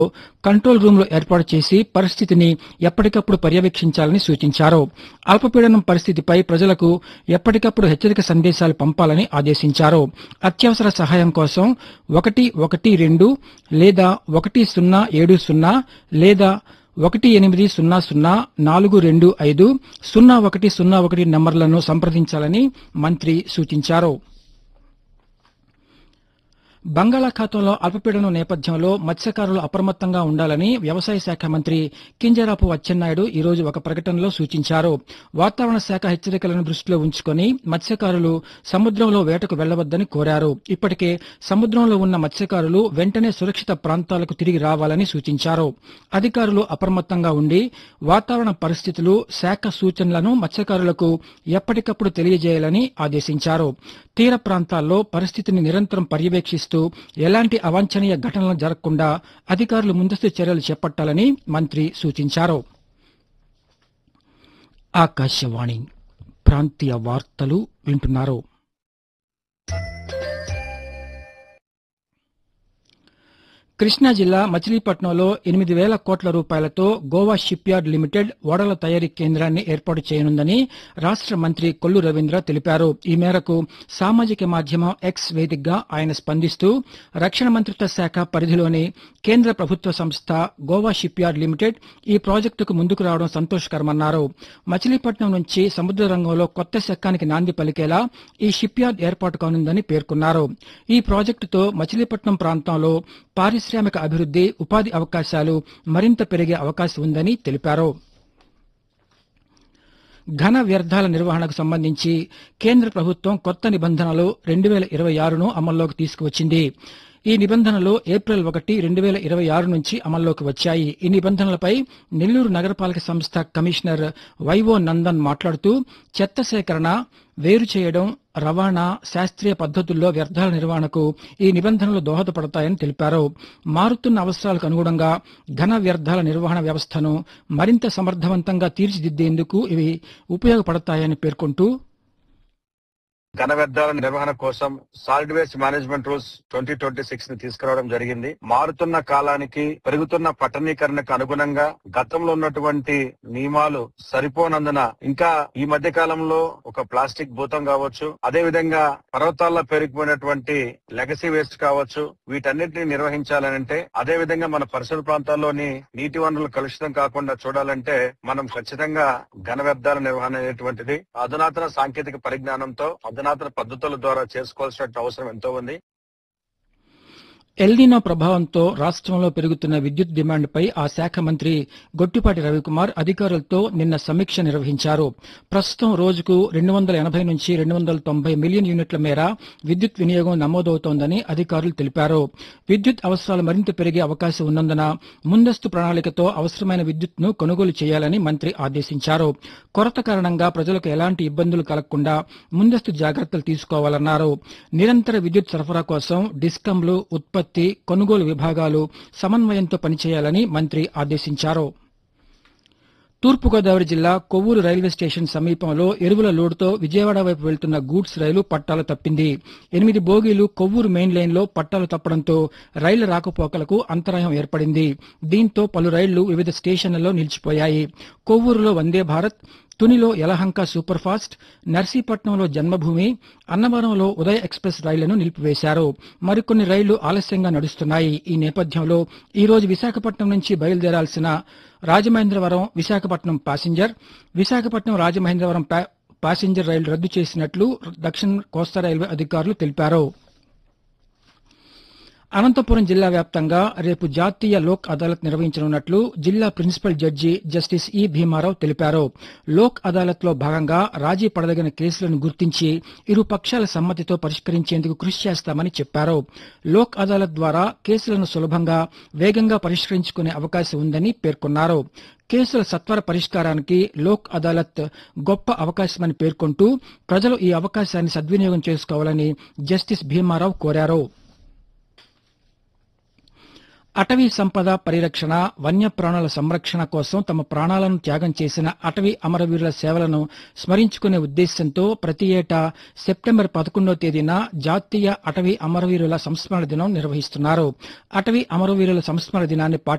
control రూమ్లు ఏర్పాటు చేసి పరిస్థితిని ఎప్పటికప్పుడు పర్యవేక్షించాలని సూచించారు అల్పపీడనం పరిస్థితిపై ప్రజలకు ఎప్పటికప్పుడు హెచ్చరిక సందేశాలు పంపాలని ఆదేశించారు అత్యవసర సహాయం కోసం ఒకటి ఒకటి రెండు లేదా ఒకటి సున్నా ఏడు సున్నా లేదా ఒకటి ఎనిమిది సున్నా సున్నా నాలుగు రెండు ఐదు సున్నా ఒకటి సున్నా ఒకటి నంబర్లను సంప్రదించాలని మంత్రి సూచించారు బంగాళాఖాతంలో అల్పపీడనం నేపథ్యంలో మత్స్యకారులు అప్రమత్తంగా ఉండాలని వ్యవసాయ శాఖ మంత్రి కింజరాపు అచ్చెన్నాయుడు ఈ రోజు ఒక ప్రకటనలో సూచించారు వాతావరణ శాఖ హెచ్చరికలను దృష్టిలో ఉంచుకొని మత్స్యకారులు సముద్రంలో వేటకు వెళ్లవద్దని కోరారు ఇప్పటికే సముద్రంలో ఉన్న మత్స్యకారులు వెంటనే సురక్షిత ప్రాంతాలకు తిరిగి రావాలని సూచించారు అధికారులు అప్రమత్తంగా ఉండి వాతావరణ పరిస్థితులు శాఖ సూచనలను మత్స్యకారులకు ఎప్పటికప్పుడు తెలియజేయాలని ఆదేశించారు తీర ప్రాంతాల్లో పరిస్థితిని నిరంతరం పర్యవేక్షిస్తూ ఎలాంటి అవాంఛనీయ ఘటనలు జరగకుండా అధికారులు ముందస్తు చర్యలు చేపట్టాలని మంత్రి సూచించారు ఆకాశవాణి ప్రాంతీయ వార్తలు వింటున్నారు కృష్ణా జిల్లా మచిలీపట్నంలో ఎనిమిది వేల కోట్ల రూపాయలతో గోవా షిప్ యార్డ్ లిమిటెడ్ ఓడల తయారీ కేంద్రాన్ని ఏర్పాటు చేయనుందని రాష్ట మంత్రి కొల్లు రవీంద్ర తెలిపారు ఈ మేరకు సామాజిక మాధ్యమం ఎక్స్ వేదికగా ఆయన స్పందిస్తూ రక్షణ మంత్రిత్వ శాఖ పరిధిలోని కేంద్ర ప్రభుత్వ సంస్థ గోవా షిప్ యార్డ్ లిమిటెడ్ ఈ ప్రాజెక్టుకు ముందుకు రావడం సంతోషకరమన్నారు మచిలీపట్నం నుంచి సముద్ర రంగంలో కొత్త శకానికి నాంది పలికేలా ఈ షిప్ యార్డ్ ఏర్పాటు కానుందని పేర్కొన్నారు ఈ ప్రాజెక్టుతో మచిలీపట్నం ప్రాంతంలో పారిశ్రామిక అభివృద్ది ఉపాధి అవకాశాలు మరింత పెరిగే అవకాశం ఉందని తెలిపారు ఘన వ్యర్థాల నిర్వహణకు సంబంధించి కేంద్ర ప్రభుత్వం కొత్త నిబంధనలు రెండు వేల ఇరవై ఆరును అమల్లోకి తీసుకువచ్చింది ఈ నిబంధనలు ఏప్రిల్ ఒకటి రెండు వేల ఇరవై ఆరు నుంచి అమల్లోకి వచ్చాయి ఈ నిబంధనలపై నెల్లూరు నగరపాలక సంస్థ కమిషనర్ వైవో నందన్ మాట్లాడుతూ చెత్త సేకరణ వేరు చేయడం రవాణా శాస్త్రీయ పద్ధతుల్లో వ్యర్థాల నిర్వహణకు ఈ నిబంధనలు దోహదపడతాయని తెలిపారు మారుతున్న అవసరాలకు అనుగుణంగా ఘన వ్యర్థాల నిర్వహణ వ్యవస్థను మరింత సమర్థవంతంగా తీర్చిదిద్దేందుకు ఇవి ఉపయోగపడతాయని పేర్కొంటూ ఘన వ్యర్థాల నిర్వహణ కోసం solid waste management rules twenty twenty six ని తీసుకురావడం జరిగింది మారుతున్న కాలానికి పెరుగుతున్న పట్టణీకరణకు అనుగుణంగా గతంలో ఉన్నటువంటి నియమాలు సరిపోనందున ఇంకా ఈ మధ్య కాలంలో ఒక ప్లాస్టిక్ భూతం కావచ్చు అదే విధంగా పర్వతాల్లో పెరిగిపోయినటువంటి లెగసీ వేస్ట్ కావచ్చు వీటన్నిటిని నిర్వహించాలనంటే అదే విధంగా మన పరిసర ప్రాంతాల్లోని నీటి వనరులు కలుషితం కాకుండా చూడాలంటే మనం ఖచ్చితంగా ఘన వ్యర్థాల నిర్వహణ అనేటువంటిది అధునాతన సాంకేతిక పరిజ్ఞానంతో అధునాతన పద్ధతుల ద్వారా చేసుకోవాల్సిన అవసరం ఎంతో ఉంది ఎల్నినో ప్రభావంతో రాష్ట్రంలో పెరుగుతున్న విద్యుత్ డిమాండ్పై ఆ శాఖ మంత్రి గొట్టిపాటి రవికుమార్ అధికారులతో నిన్న సమీక్ష నిర్వహించారు ప్రస్తుతం రోజుకు రెండు వందల ఎనభై నుంచి రెండు వందల తొంభై మిలియన్ యూనిట్ల మేర విద్యుత్ వినియోగం నమోదవుతోందని అధికారులు తెలిపారు విద్యుత్ అవసరాలు మరింత పెరిగే అవకాశం ఉన్నందున ముందస్తు ప్రణాళికతో అవసరమైన విద్యుత్ను కొనుగోలు చేయాలని మంత్రి ఆదేశించారు కొరత కారణంగా ప్రజలకు ఎలాంటి ఇబ్బందులు కలగకుండా ముందస్తు జాగ్రత్తలు తీసుకోవాలన్నారు నిరంతర విద్యుత్ సరఫరా కోసం డిస్కంలు ఉత్పత్తి కొనుగోలు విభాగాలు సమన్వయంతో పనిచేయాలని మంత్రి ఆదేశించారు తూర్పుగోదావరి జిల్లా కొవ్వూరు రైల్వే స్టేషన్ సమీపంలో ఎరువుల లోడుతో విజయవాడ వైపు వెళ్తున్న గూడ్స్ రైలు పట్టాలు తప్పింది ఎనిమిది బోగీలు కొవ్వూరు మెయిన్ లైన్లో పట్టాలు తప్పడంతో రైళ్ల రాకపోకలకు అంతరాయం ఏర్పడింది దీంతో పలు రైళ్లు వివిధ స్టేషన్లలో నిలిచిపోయాయి కొవ్వూరులో వందే భారత్ తునిలో యలహంక సూపర్ ఫాస్ట్ నర్సీపట్నంలో జన్మభూమి అన్నవరంలో ఉదయ ఎక్స్ప్రెస్ రైళ్లను నిలిపివేశారు మరికొన్ని రైళ్లు ఆలస్యంగా నడుస్తున్నాయి ఈ నేపథ్యంలో ఈ రోజు విశాఖపట్నం నుంచి బయలుదేరాల్సిన రాజమహేంద్రవరం విశాఖపట్నం ప్యాసింజర్ విశాఖపట్నం రాజమహేంద్రవరం ప్యా- ప్యాసింజర్ రైలు రద్దు చేసినట్లు దక్షిణ కోస్తా రైల్వే అధికారులు తెలిపారు అనంతపురం జిల్లా వ్యాప్తంగా రేపు జాతీయ లోక్ అదాలత్ నిర్వహించనున్నట్లు జిల్లా ప్రిన్సిపల్ జడ్జి జస్టిస్ ఈ భీమారావు తెలిపారు లోక్ అదాలత్ లో భాగంగా రాజీ పడదగిన కేసులను గుర్తించి ఇరు పక్షాల సమ్మతితో పరిష్కరించేందుకు కృషి చేస్తామని చెప్పారు లోక్ అదాలత్ ద్వారా కేసులను సులభంగా వేగంగా పరిష్కరించుకునే అవకాశం ఉందని పేర్కొన్నారు కేసుల సత్వర పరిష్కారానికి లోక్ అదాలత్ గొప్ప అవకాశమని పేర్కొంటూ ప్రజలు ఈ అవకాశాన్ని సద్వినియోగం చేసుకోవాలని జస్టిస్ భీమారావు కోరారు అటవీ సంపద పరిరక్షణ వన్యప్రాణుల సంరక్షణ కోసం తమ ప్రాణాలను త్యాగం చేసిన అటవీ అమరవీరుల సేవలను స్మరించుకునే ఉద్దేశంతో ప్రతి ఏటా సెప్టెంబర్ పదకొండో తేదీన జాతీయ అటవీ అమరవీరుల సంస్మరణ దినం నిర్వహిస్తున్నారు అటవీ అమరవీరుల సంస్మరణ దినాన్ని